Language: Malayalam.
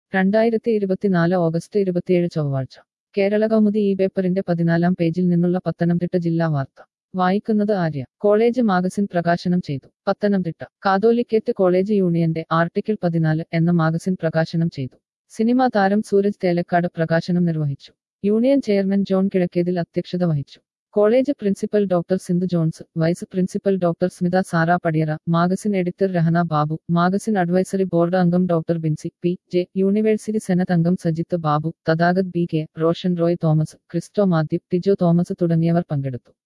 രണ്ടായിരത്തി ഇരുപത്തിനാല് ഓഗസ്റ്റ് ഇരുപത്തിയേഴ് ചൊവ്വാഴ്ച കേരള കൗമുദി ഈ പേപ്പറിന്റെ പതിനാലാം പേജിൽ നിന്നുള്ള പത്തനംതിട്ട ജില്ലാ വാർത്ത വായിക്കുന്നത് ആര്യ കോളേജ് മാഗസിൻ പ്രകാശനം ചെയ്തു പത്തനംതിട്ട കാതോലിക്കേറ്റ് കോളേജ് യൂണിയന്റെ ആർട്ടിക്കിൾ പതിനാല് എന്ന മാഗസിൻ പ്രകാശനം ചെയ്തു സിനിമാ താരം സൂരജ് തേലക്കാട് പ്രകാശനം നിർവഹിച്ചു യൂണിയൻ ചെയർമാൻ ജോൺ കിഴക്കേതിൽ അധ്യക്ഷത വഹിച്ചു college principal doctor Sindhu Johns vice principal doctor Smitha Sara Padiyara magazine editor Rehana Babu magazine advisory board അംഗം doctor Binsy P J university senate അംഗം Sajith Babu Tathagat B K Roshan Roy Thomas Christo Mathew Tijo Thomas തുടങ്ങിയവർ പങ്കെടുത്തു